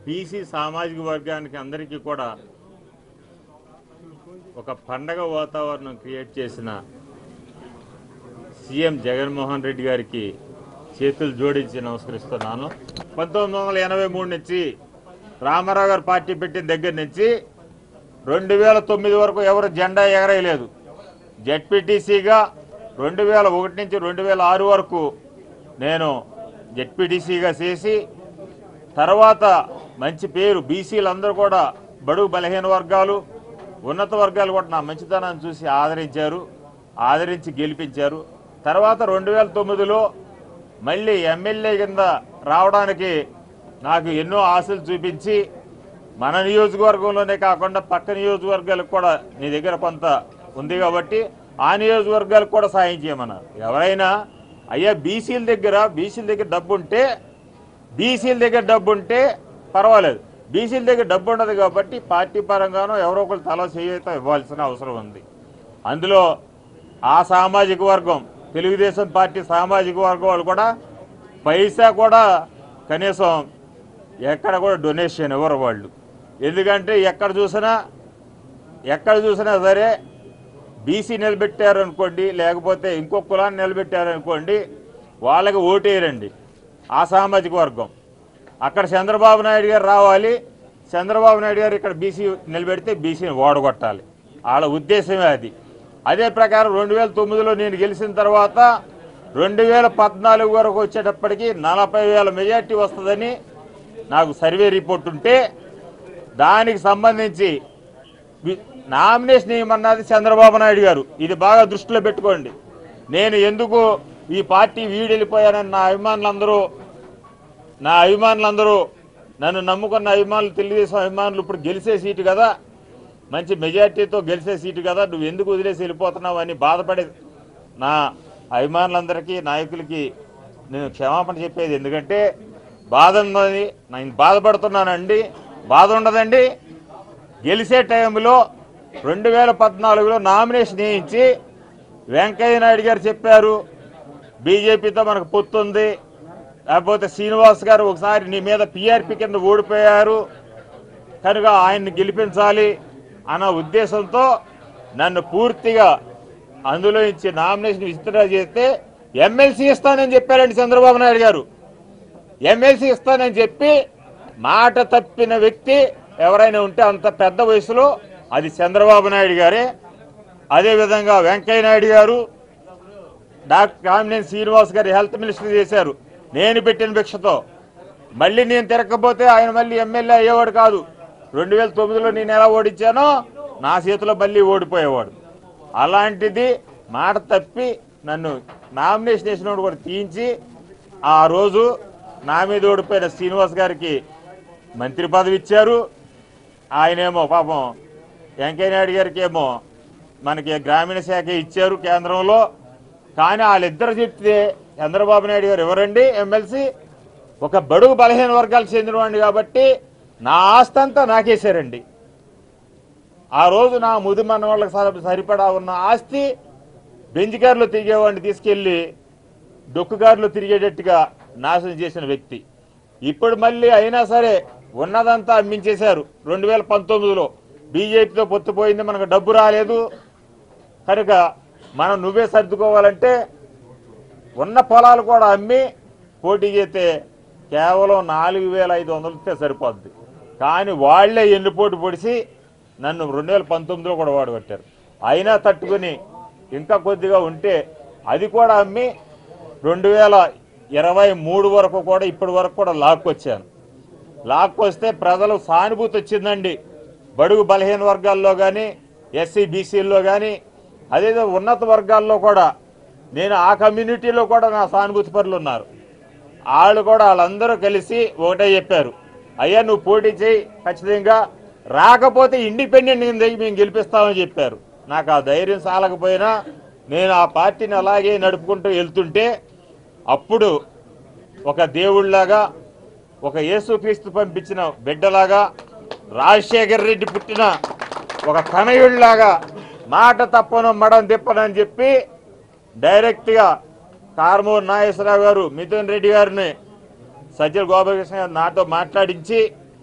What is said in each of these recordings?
BC సామాజిక వర్గానికి అందరికీ కూడా ఒక పండగ వాతావరణం క్రియేట్ చేసిన సీఎం జగన్మోహన్ రెడ్డి గారికి చేతులు జోడించి నమస్కరిస్తున్నాను పంతొమ్మిది వందల ఎనభై మూడు నుంచి రామారావు గారు పార్టీ పెట్టిన దగ్గర నుంచి రెండు వేల తొమ్మిది వరకు ఎవరు జెండా ఎగరేయలేదు జెడ్పీటీసీగా రెండు వేల ఒకటి నుంచి రెండు వేల ఆరు వరకు నేను జెడ్పీటీసీగా చేసి తర్వాత మంచి పేరు బీసీలు అందరూ కూడా బడుగు బలహీన వర్గాలు ఉన్నత వర్గాలు కూడా నా మంచితనాన్ని చూసి ఆదరించారు ఆదరించి గెలిపించారు తర్వాత రెండు వేల తొమ్మిదిలో మళ్ళీ ఎమ్మెల్యే కింద రావడానికి నాకు ఎన్నో ఆశలు చూపించి మన నియోజకవర్గంలోనే కాకుండా పక్క నియోజకవర్గాలకు కూడా నీ దగ్గర కొంత ఉంది కాబట్టి ఆ నియోజకవర్గాలకు కూడా సాయం చేయమన్నారు ఎవరైనా అయ్యా బీసీల దగ్గర బీసీల దగ్గర డబ్బు ఉంటే బీసీల దగ్గర డబ్బు ఉంటే పర్వాలేదు బీసీల దగ్గర డబ్బు ఉండదు కాబట్టి పార్టీ పరంగానో ఎవరో ఒకరు తల చేయితో ఇవ్వాల్సిన అవసరం ఉంది అందులో ఆ సామాజిక వర్గం తెలుగుదేశం పార్టీ సామాజిక వర్గం వాళ్ళు కూడా పైసా కూడా కనీసం ఎక్కడ కూడా డొనేషన్ ఇవ్వరు వాళ్ళు ఎందుకంటే ఎక్కడ చూసినా ఎక్కడ చూసినా సరే బీసీ నిలబెట్టారు అనుకోండి లేకపోతే ఇంకో కులాన్ని నిలబెట్టారు అనుకోండి వాళ్ళకి ఓటేయరండి ఆ సామాజిక వర్గం అక్కడ చంద్రబాబు నాయుడు గారు రావాలి చంద్రబాబు నాయుడు గారు ఇక్కడ బీసీ నిలబెడితే బీసీని ఓడగొట్టాలి వాళ్ళ ఉద్దేశమే అది అదే ప్రకారం రెండు వేల తొమ్మిదిలో నేను గెలిచిన తర్వాత రెండు వేల పద్నాలుగు వరకు వచ్చేటప్పటికి నలభై వేల మెజార్టీ వస్తుందని నాకు సర్వే రిపోర్ట్ ఉంటే దానికి సంబంధించి వి- నామినేషన్ ఏమన్నది చంద్రబాబు నాయుడు గారు ఇది బాగా దృష్టిలో పెట్టుకోండి నేను ఎందుకు ఈ పార్టీ వీడెళ్ళిపోయానని నా అభిమానులందరూ నా అభిమానులందరూ నన్ను నమ్ముకున్న అభిమానులు తెలుగుదేశం అభిమానులు ఇప్పుడు గెలిచే సీటు కదా మంచి మెజార్టీతో గెలిచే సీటు కదా నువ్వు ఎందుకు వదిలేసి వెళ్ళిపోతున్నావు అని బాధపడే నా అభిమానులందరికీ నాయకులకి నేను క్షమాపణ చెప్పేది ఎందుకంటే బాధ ఉన్నది నేను బాధపడుతున్నానండి బాధ ఉండదండి గెలిచే టైంలో రెండు వేల పద్నాలుగులో నామినేషన్ వేయించి వెంకయ్య నాయుడు గారు చెప్పారు బీజేపీతో మనకు పొత్తుంది లేకపోతే శ్రీనివాస్ గారు ఒకసారి నీ మీద పిఆర్పి కింద ఓడిపోయారు కనుక ఆయన్ని గెలిపించాలి అన్న ఉద్దేశంతో నన్ను పూర్తిగా అందులో ఇచ్చి నామినేషన్ విత్డ్రా చేస్తే ఎమ్మెల్సీ ఇస్తానని చెప్పారండి చంద్రబాబు నాయుడు గారు ఎమ్మెల్సీ ఇస్తానని చెప్పి మాట తప్పిన వ్యక్తి ఎవరైనా ఉంటే అంత పెద్ద వయసులో అది చంద్రబాబు నాయుడు గారే అదేవిధంగా వెంకయ్య నాయుడు గారు డాక్టర్ కామినేని శ్రీనివాస్ గారు హెల్త్ మినిస్టర్ చేశారు నేను పెట్టిన భిక్షతో మళ్ళీ నేను తిరగకపోతే ఆయన మళ్ళీ ఎమ్మెల్యే అయ్యేవాడు కాదు రెండు వేల తొమ్మిదిలో నేను ఎలా ఓడించానో నా చేతిలో మళ్ళీ ఓడిపోయేవాడు అలాంటిది మాట తప్పి నన్ను నామినేషన్ వేసినోడు కూడా తీయించి ఆ రోజు నా మీద ఓడిపోయిన శ్రీనివాస్ గారికి మంత్రి పదవి ఇచ్చారు ఆయనేమో పాపం వెంకయ్య నాయుడు గారికి ఏమో మనకి గ్రామీణ శాఖ ఇచ్చారు కేంద్రంలో కానీ వాళ్ళిద్దరు చెప్తే చంద్రబాబు నాయుడు గారు ఎవరండి ఎమ్మెల్సీ ఒక బడుగు బలహీన వర్గాలకు చెందినవాడిని కాబట్టి నా ఆస్తి అంతా నాకేశారండి ఆ రోజు నా ముది మన వాళ్ళకి సరి- సరిపడా ఉన్న ఆస్తి బెంజ్ కారులో తిరిగేవాడిని తీసుకెళ్ళి డొక్కు కారులో తిరిగేటట్టుగా నాశనం చేసిన వ్యక్తి ఇప్పుడు మళ్ళీ అయినా సరే ఉన్నదంతా అమ్మించేశారు రెండు వేల పంతొమ్మిదిలో బీజేపీతో పొత్తుపోయింది మనకు డబ్బు రాలేదు కనుక మనం నువ్వే సర్దుకోవాలంటే ఉన్న పొలాలు కూడా అమ్మి పోటీ చేస్తే కేవలం నాలుగు వేల ఐదు వందలు ఇస్తే సరిపోద్ది కానీ వాళ్లే ఎన్నుపోటు పొడిచి నన్ను రెండు వేల పంతొమ్మిదిలో కూడా వాడగొట్టారు అయినా తట్టుకుని ఇంకా కొద్దిగా ఉంటే అది కూడా అమ్మి రెండు వేల ఇరవై మూడు వరకు కూడా ఇప్పటి వరకు కూడా లాక్కొచ్చాను లాక్కొస్తే ప్రజలు సానుభూతి వచ్చిందండి బడుగు బలహీన వర్గాల్లో కానీ ఎస్సీ బీసీల్లో కానీ అదే ఉన్నత వర్గాల్లో కూడా నేను ఆ కమ్యూనిటీలో కూడా నా సానుభూతి పరులు ఉన్నారు వాళ్ళు కూడా వాళ్ళందరూ కలిసి ఒకటే చెప్పారు అయ్యా నువ్వు పోటీ చేయి ఖచ్చితంగా రాకపోతే ఇండిపెండెంట్ కింద మేము గెలిపిస్తామని చెప్పారు నాకు ఆ ధైర్యం సాలకపోయినా నేను ఆ పార్టీని అలాగే నడుపుకుంటూ వెళ్తుంటే అప్పుడు ఒక దేవుళ్ళలాగా ఒక యేసుక్రీస్తు పంపించిన బిడ్డలాగా రాజశేఖర్ రెడ్డి పుట్టిన ఒక కనయుడిలాగా మాట తప్పను మడం తిప్పనని చెప్పి డైరెక్ట్గా కారమూరు నాగేశ్వరరావు గారు మిథున్ రెడ్డి గారిని సజ్జల గోపాలకృష్ణ గారు నాతో మాట్లాడించి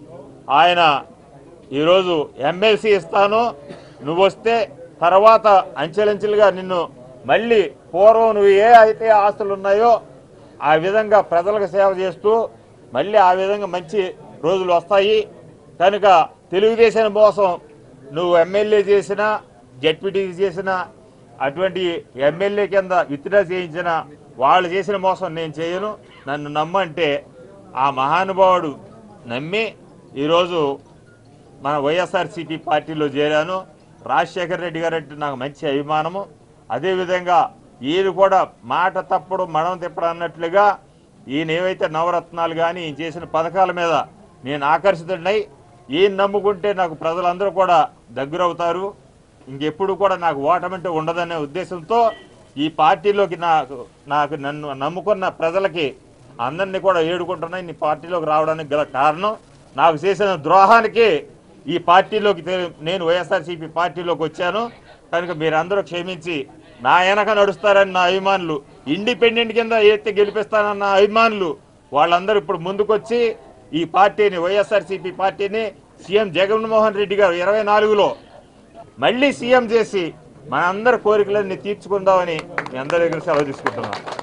ఆయన ఈరోజు ఎమ్మెల్సీ ఇస్తాను నువ్వు వస్తే తర్వాత అంచెలంచెలుగా నిన్ను మళ్ళీ పూర్వం నువ్వు ఏ అయితే ఆస్తులు ఉన్నాయో ఆ విధంగా ప్రజలకు సేవ చేస్తూ మళ్ళీ ఆ విధంగా మంచి రోజులు వస్తాయి కనుక తెలుగుదేశం కోసం నువ్వు ఎమ్మెల్యే చేసిన జడ్పీటీసీ చేసిన అటువంటి ఎమ్మెల్యే కింద విత్డ్రా చేయించిన వాళ్ళు చేసిన మోసం నేను చేయను నన్ను నమ్మంటే ఆ మహానుభావుడు నమ్మి ఈరోజు మన వైఎస్ఆర్సీపీ పార్టీలో చేరాను రాజశేఖర రెడ్డి గారు అంటే నాకు మంచి అభిమానము అదేవిధంగా ఈయన కూడా మాట తప్పుడు మడం తిప్పడం అన్నట్లుగా ఈయన ఏవైతే నవరత్నాలు కానీ ఈయన చేసిన పథకాల మీద నేను ఆకర్షితుడినై ఈయన నమ్ముకుంటే నాకు ప్రజలందరూ కూడా దగ్గరవుతారు ఇంకెప్పుడు కూడా నాకు ఓటమంటే ఉండదనే ఉద్దేశంతో ఈ పార్టీలోకి నాకు నాకు నన్ను నమ్ముకున్న ప్రజలకి అందరినీ కూడా ఏడుకుంటున్నాయి నీ పార్టీలోకి రావడానికి గల కారణం నాకు చేసిన ద్రోహానికి ఈ పార్టీలోకి తె- నేను వైఎస్ఆర్సీపీ పార్టీలోకి వచ్చాను కనుక మీరందరూ క్షమించి నా వెనక నడుస్తారని నా అభిమానులు ఇండిపెండెంట్ కింద ఎత్తి గెలిపిస్తానన్న అభిమానులు వాళ్ళందరూ ఇప్పుడు ముందుకొచ్చి ఈ పార్టీని వైఎస్ఆర్సీపీ పార్టీని సీఎం జగన్మోహన్ రెడ్డి గారు ఇరవై నాలుగులో మళ్ళీ సీఎం చేసి మనందరి కోరికలన్నీ తీర్చుకుందామని మీ అందరి దగ్గర సెలవు తీసుకుంటున్నాను